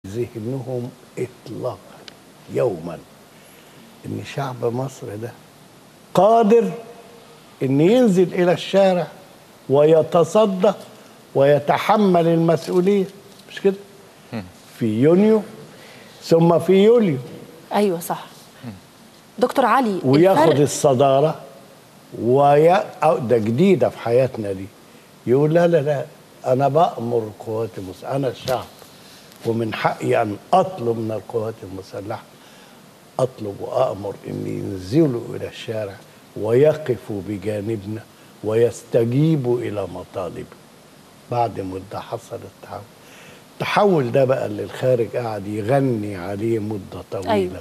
ذهنهم اطلاقا يوما ان شعب مصر ده قادر ان ينزل الى الشارع ويتصدى ويتحمل المسؤوليه مش كده في يونيو ثم في يوليو ايوه صح دكتور علي وياخد الفرق- الصداره ويا أو ده جديده في حياتنا دي يقول لا لا لا انا بامر القوات المسلحه انا الشعب ومن حقي ان اطلب من القوات المسلحه اطلب وامر ان ينزلوا الى الشارع ويقفوا بجانبنا ويستجيبوا الى مطالبنا بعد مده حصل التحول التحول ده بقى اللي الخارج قاعد يغني عليه مده طويله أيوة.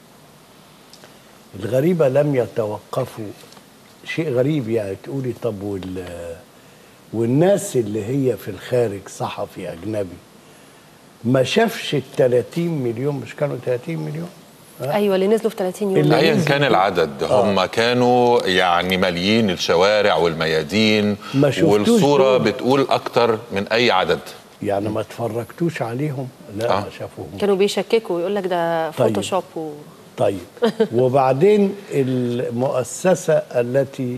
الغريبة لم يتوقفوا شيء غريب يعني تقولي طب وال والناس اللي هي في الخارج صحفي أجنبي ما شافش ال 30 مليون مش كانوا 30 مليون ايوه اللي نزلوا في 30 يوم اللي- ده. ايا نزل. كان العدد هم كانوا يعني ماليين الشوارع والميادين ما شفتوش والصوره دول. بتقول اكتر من اي عدد يعني ما اتفرجتوش عليهم لا آه. ما شافوهم كانوا بيشككوا ويقول لك ده طيب. فوتوشوب و... طيب وبعدين المؤسسة التي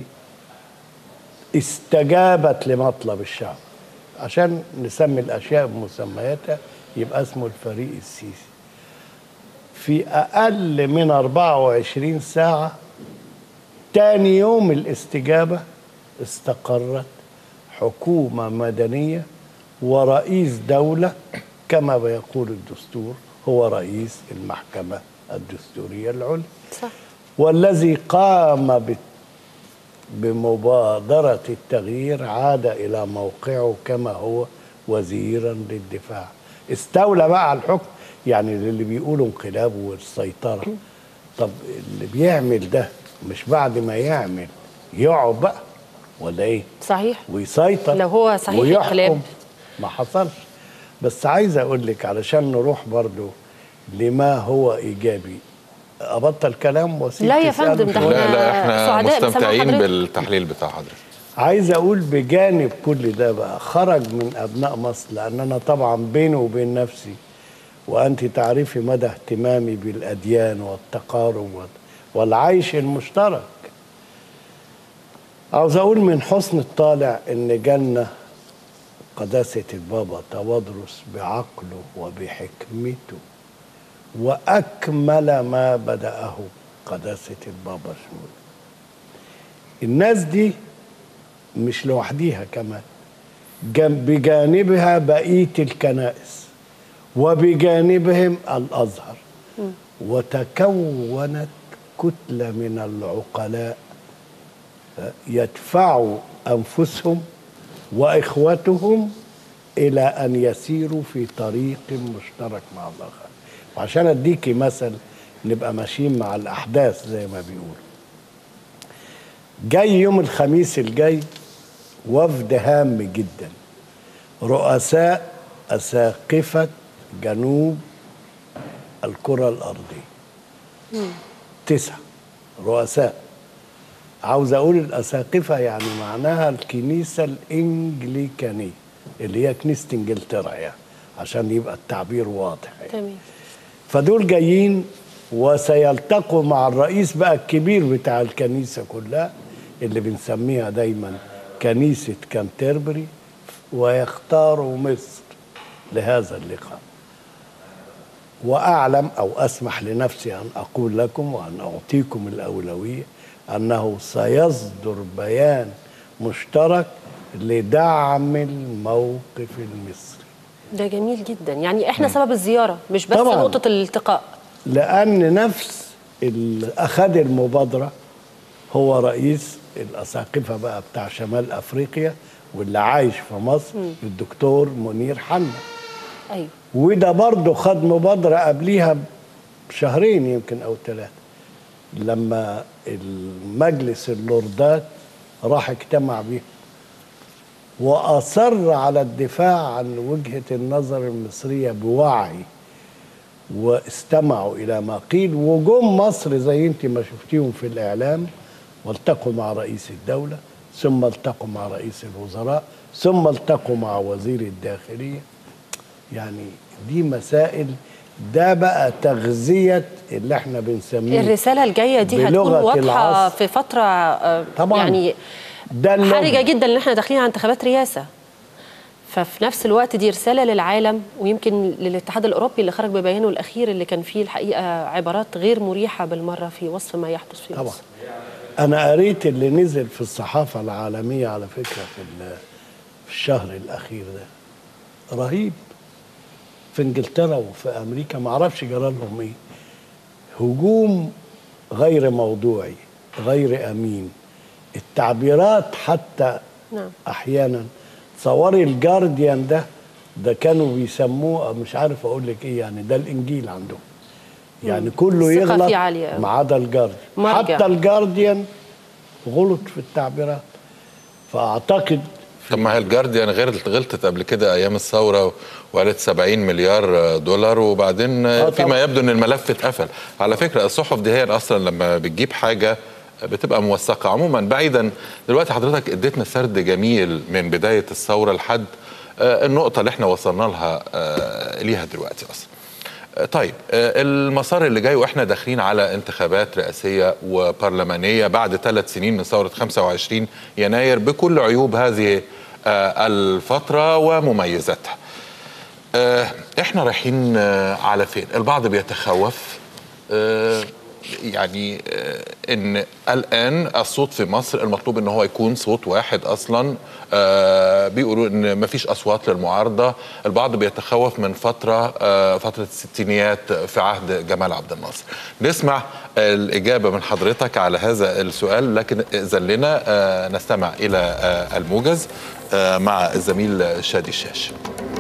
استجابت لمطلب الشعب عشان نسمي الأشياء بمسمياتها يبقى اسمه الفريق السيسي في أقل من 24 ساعة تاني يوم الاستجابة استقرت حكومة مدنية ورئيس دولة كما بيقول الدستور هو رئيس المحكمة الدستورية العليا صح والذي قام ب- بمبادرة التغيير عاد إلى موقعه كما هو وزيرا للدفاع استولى بقى على الحكم يعني اللي بيقولوا انقلاب والسيطرة طب اللي بيعمل ده مش بعد ما يعمل يقعد بقى ولا ايه صحيح ويسيطر لو هو صحيح ويحكم. انقلاب. ما حصلش بس عايز اقول لك علشان نروح برضو لما هو ايجابي ابطل كلام واسيب لا يا تسألوا فندم، ده شوية؟ لا لا احنا سعداء بسمع مستمتعين حضرتك. بالتحليل بتاع حضرتك عايز اقول بجانب كل ده بقى خرج من ابناء مصر لان انا طبعا بيني وبين نفسي وانت تعرفي مدى اهتمامي بالاديان والتقارب وال- والعيش المشترك عاوز اقول من حسن الطالع ان جالنا قداسة البابا تودرس بعقله وبحكمته وأكمل ما بدأه قداسة البابا شنودة الناس دي مش لوحديها كمان جنب بجانبها بقية الكنائس وبجانبهم الأزهر وتكونت كتلة من العقلاء يدفعوا أنفسهم وإخوتهم إلى أن يسيروا في طريق مشترك مع الآخر وعشان أديكي مثل نبقى ماشيين مع الأحداث زي ما بيقولوا جاي يوم الخميس الجاي وفد هام جدا رؤساء أساقفة جنوب الكرة الأرضية تسعة رؤساء عاوز أقول الأساقفة يعني معناها الكنيسة الإنجليكانية اللي هي كنيسة إنجلترا يعني عشان يبقى التعبير واضح يعني. تمام فدول جايين وسيلتقوا مع الرئيس بقى الكبير بتاع الكنيسة كلها اللي بنسميها دايما كنيسة كانتربري ويختاروا مصر لهذا اللقاء وأعلم أو أسمح لنفسي أن أقول لكم وأن أعطيكم الأولوية أنه سيصدر بيان مشترك لدعم الموقف المصري ده جميل جدا يعني احنا سبب الزياره مش بس طبعاً. نقطه الالتقاء لأن نفس اللي أخذ المبادرة هو رئيس الأساقفة بقى بتاع شمال أفريقيا واللي عايش في مصر الدكتور منير حنا ايوه وده برضه خد مبادرة قبليها بشهرين يمكن أو ثلاثة لما المجلس اللوردات راح اجتمع بيه وأصر على الدفاع عن وجهة النظر المصرية بوعي واستمعوا إلى ما قيل وجم مصر زي انت ما شفتيهم في الإعلام والتقوا مع رئيس الدولة ثم التقوا مع رئيس الوزراء ثم التقوا مع وزير الداخلية يعني دي مسائل ده بقى تغذيه اللي احنا بنسميه الرساله الجايه دي هتكون بلغة واضحه العصر. في فتره آه، طبعاً. يعني ده اللغة. حرجه جدا ان احنا داخلين على انتخابات رئاسه ففي نفس الوقت دي رساله للعالم ويمكن للاتحاد الاوروبي اللي خرج ببيانه الاخير اللي كان فيه الحقيقه عبارات غير مريحه بالمره في وصف ما يحدث في طبعا مصر انا قريت اللي نزل في الصحافه العالميه على فكره في ال- في الشهر الاخير ده رهيب في انجلترا وفي امريكا ما اعرفش جرى لهم ايه هجوم غير موضوعي غير امين التعبيرات حتى نعم. احيانا تصوري الجارديان ده ده كانوا بيسموه مش عارف اقول لك ايه يعني ده الانجيل عندهم يعني كله الثقة يغلط فيه عالية أوي. ما عدا الجارديان مرجع. حتى الجارديان غلط في التعبيرات فاعتقد طب ما هي الجارديان غير غلطت قبل كده ايام الثوره وقالت 70 مليار دولار وبعدين آه فيما طبعا. يبدو ان الملف اتقفل على فكره الصحف دي هي اصلا لما بتجيب حاجه بتبقى موثقه عموما بعيدا دلوقتي حضرتك اديتنا سرد جميل من بدايه الثوره لحد آه، النقطه اللي احنا وصلنا لها آه، ليها دلوقتي اصلا طيب آه، المسار اللي جاي واحنا داخلين على انتخابات رئاسيه وبرلمانيه بعد ثلاث سنين من ثوره 25 يناير بكل عيوب هذه آه، الفتره ومميزاتها. آه، احنا رايحين آه، على فين؟ البعض بيتخوف آه، يعني آه، ان الان الصوت في مصر المطلوب ان هو يكون صوت واحد اصلا آه، بيقولوا ان مفيش اصوات للمعارضه البعض بيتخوف من فتره آه، فتره الستينيات في عهد جمال عبد الناصر نسمع الاجابه من حضرتك على هذا السؤال لكن اذن لنا آه، نستمع الى آه، الموجز آه، مع الزميل شادي الشاش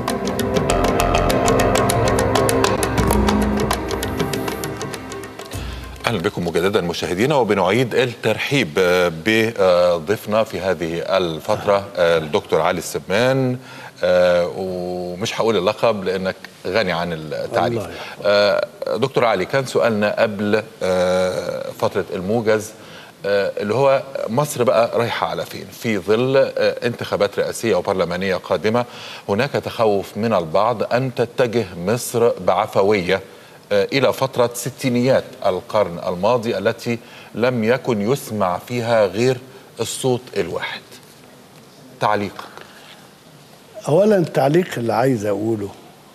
اهلا بكم مجددا مشاهدينا وبنعيد الترحيب آه، بضيفنا في هذه الفتره آه، الدكتور علي السمان آه، ومش هقول اللقب لانك غني عن التعريف الله يحفظك. آه، دكتور علي كان سؤالنا قبل آه، فتره الموجز آه، اللي هو مصر بقى رايحه على فين في ظل آه، انتخابات رئاسيه وبرلمانيه قادمه هناك تخوف من البعض ان تتجه مصر بعفويه آه، الى فتره ستينيات القرن الماضي التي لم يكن يسمع فيها غير الصوت الواحد تعليقك اولا التعليق اللي عايز اقوله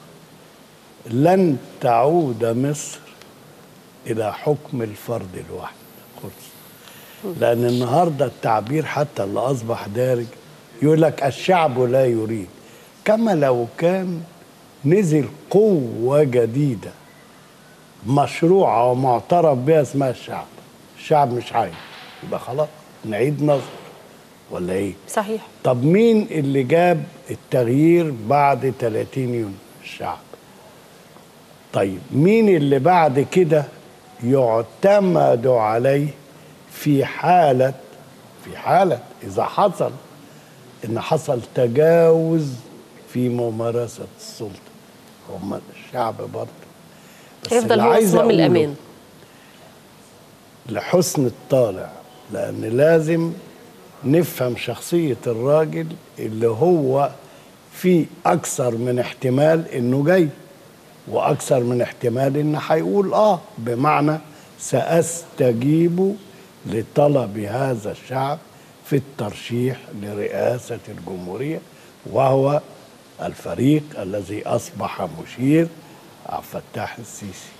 لن تعود مصر الى حكم الفرد الواحد خلص لان النهارده التعبير حتى اللي اصبح دارج يقول لك الشعب لا يريد كما لو كان نزل قوه جديده مشروعه ومعترف بها اسمها الشعب الشعب مش عايز يبقى خلاص نعيد نظر ولا ايه صحيح طب مين اللي جاب التغيير بعد 30 يونيو الشعب طيب مين اللي بعد كده يعتمد عليه في حالة في حالة إذا حصل إن حصل تجاوز في ممارسة السلطة هم الشعب برضه بس يفضل اللي هو عايز صمام أقوله الامان لحسن الطالع لأن لازم نفهم شخصية الراجل اللي هو في أكثر من احتمال إنه جاي وأكثر من احتمال إنه هيقول آه بمعنى سأستجيب لطلب هذا الشعب في الترشيح لرئاسة الجمهورية وهو الفريق الذي أصبح مشير عبد الفتاح السيسي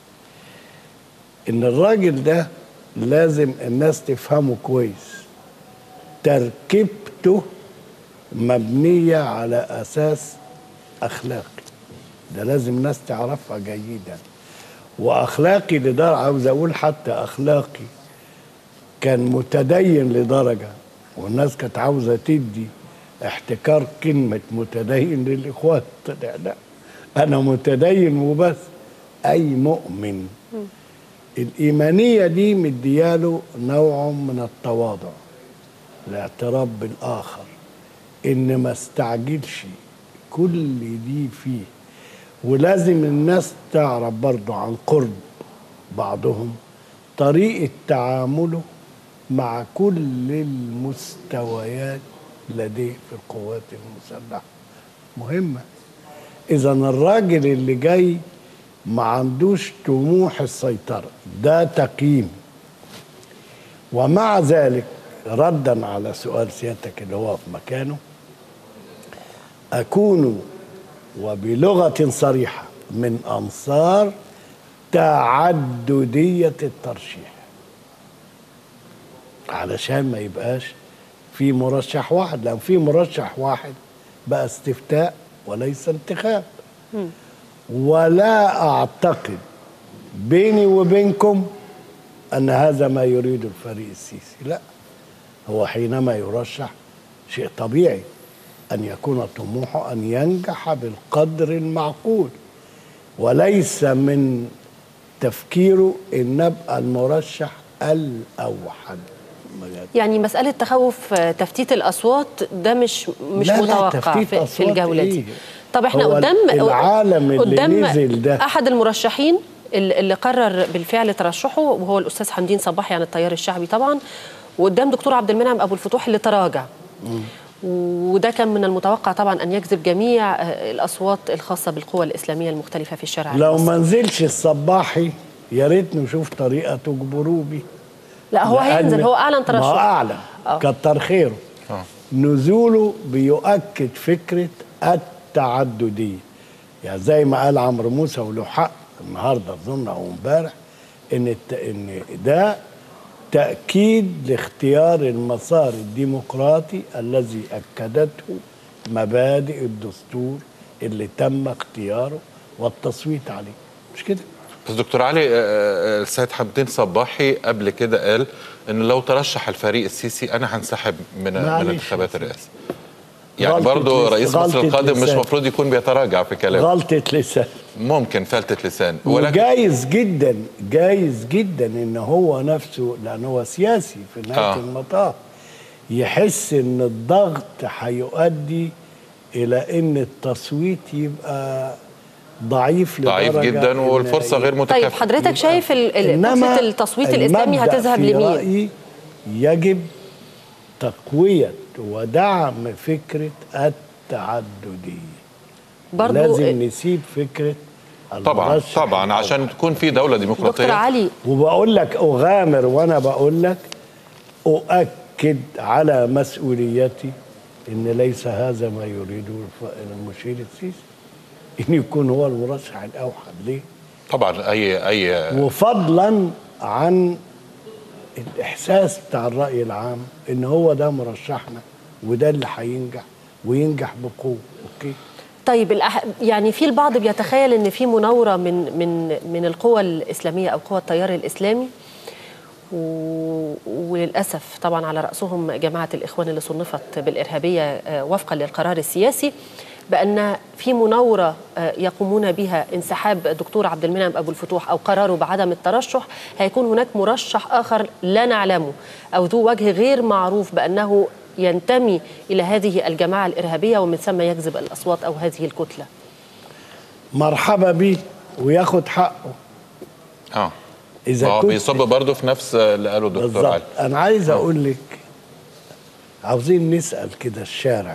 ان الراجل ده لازم الناس تفهمه كويس تركيبته مبنية على أساس أخلاقي ده لازم الناس تعرفها جيدا وأخلاقي لدرجة عاوز أقول حتى أخلاقي كان متدين لدرجة والناس كانت عاوزة تدي احتكار كلمة متدين للإخوان طلع لا أنا متدين وبس أي مؤمن الإيمانية دي مدياله نوع من التواضع الاعتراف بالآخر إن ما استعجلش كل دي فيه ولازم الناس تعرف برضو عن قرب بعضهم طريقة تعامله مع كل المستويات لديه في القوات المسلحة مهمة اذا الراجل اللي جاي ما عندوش طموح السيطره ده تقييم ومع ذلك ردا على سؤال سيادتك اللي هو في مكانه اكون وبلغه صريحه من انصار تعدديه الترشيح علشان ما يبقاش في مرشح واحد لو في مرشح واحد بقى استفتاء وليس انتخاب ولا اعتقد بيني وبينكم ان هذا ما يريد الفريق السيسي لا هو حينما يرشح شيء طبيعي ان يكون طموحه ان ينجح بالقدر المعقول وليس من تفكيره ان ابقى المرشح الاوحد يعني مسألة تخوف آه، تفتيت الأصوات ده مش مش لا لا، متوقع تفتيت في, في أصوات الجولة إيه؟ دي طب احنا هو قدام العالم اللي قدام نزل ده. أحد المرشحين اللي اللي قرر بالفعل ترشحه وهو الأستاذ حمدين صباحي عن التيار الشعبي طبعا وقدام دكتور عبد المنعم أبو الفتوح اللي تراجع وده كان من المتوقع طبعا أن يجذب جميع آه، الأصوات الخاصة بالقوى الإسلامية المختلفة في الشارع لو المصري. ما نزلش الصباحي يا ريت نشوف طريقه تجبروه بيه لا هو لأن- هينزل هو أعلن ما هو ترشحه اعلن آه. كتر خيره آه. نزوله بيؤكد فكره التعدديه يعني زي ما قال عمرو موسى وله حق النهارده اظن او امبارح ان الت... ان ده تاكيد لاختيار المسار الديمقراطي الذي اكدته مبادئ الدستور اللي تم اختياره والتصويت عليه مش كده بس دكتور علي آه، آه، السيد حمدين صباحي قبل كده قال ان لو ترشح الفريق السيسي انا هنسحب من من معلش انتخابات يا الرئاسه يعني غلطة برضه لس- رئيس مصر غلطة القادم مش لسان. المفروض يكون بيتراجع في كلامه غلطه لسان ممكن فلتة لسان ولكن وجايز جدا جايز جدا ان هو نفسه لان هو سياسي في نهايه آه. آه. المطاف يحس ان الضغط هيؤدي الى ان التصويت يبقى ضعيف ضعيف لدرجة جدا إن والفرصه غير طيب متكافئه حضرتك شايف ال- ال- إنما فرصة التصويت الإسلامي المبدأ هتذهب في لمين؟ رأيي يجب تقوية ودعم فكرة التعددية برضو لازم نسيب فكرة طبعا المرشح طبعا الأول. عشان تكون في دوله دكتور ديمقراطيه علي وبقول لك أغامر وأنا بقول لك أؤكد على مسؤوليتي إن ليس هذا ما يريده الف- المشير السيسي إن يكون هو المرشح الأوحد ليه؟ طبعا اي اي وفضلا عن الإحساس بتاع الرأي العام إن هو ده مرشحنا وده اللي هينجح وينجح بقوة أوكي؟ طيب الأح... يعني في البعض بيتخيل ان في مناوره من من من القوى الاسلاميه او قوى التيار الاسلامي و... وللاسف طبعا على راسهم جماعه الاخوان اللي صنفت بالارهابيه آه، وفقا للقرار السياسي بان في مناوره آه، يقومون بها انسحاب دكتور عبد المنعم ابو الفتوح او قراره بعدم الترشح هيكون هناك مرشح اخر لا نعلمه او ذو وجه غير معروف بانه ينتمي الى هذه الجماعه الارهابيه ومن ثم يجذب الاصوات او هذه الكتله مرحبا بيه وياخد حقه اه إذا هو كنت- بيصب برضه في نفس اللي قاله دكتور بالظبط علي انا عايز اقول لك عاوزين نسال كده الشارع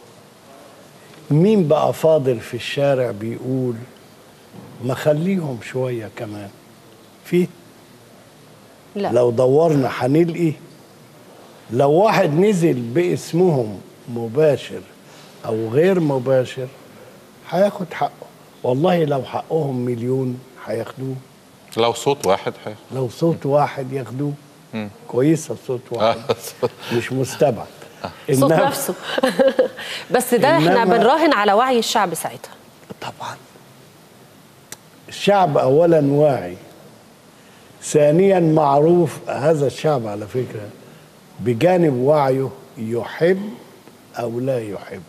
مين بقى فاضل في الشارع بيقول ما خليهم شويه كمان في لا لو دورنا هنلاقي لو واحد نزل باسمهم مباشر او غير مباشر هياخد حقه والله لو حقهم مليون هياخدوه لو صوت واحد حي. لو صوت واحد ياخدوه كويسه صوت واحد مش مستبعد صوت إنما- نفسه بس ده احنا إنما- بنراهن على وعي الشعب ساعتها طبعا الشعب اولا واعي ثانيا معروف هذا الشعب على فكره بجانب وعيه يحب او لا يحب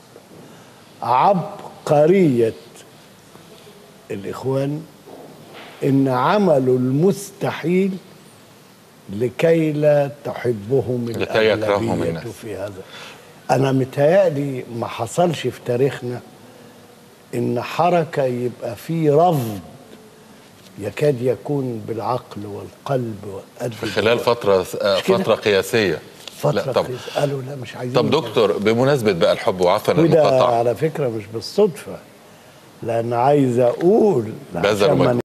عبقريه الاخوان ان عملوا المستحيل لكي لا تحبهم لكي يكرههم الأغلبية الناس. في هذا انا متهيألي ما حصلش في تاريخنا ان حركه يبقى في رفض يكاد يكون بالعقل والقلب والقلب في خلال فتره آه، مش كده؟ فتره قياسيه فتره لا طب قيس- قالوا لا مش عايزين طب كده. دكتور بمناسبه بقى الحب وعفوا وده المقاطعه على فكره مش بالصدفه لان عايز اقول بذلوا عشان ما مجهود.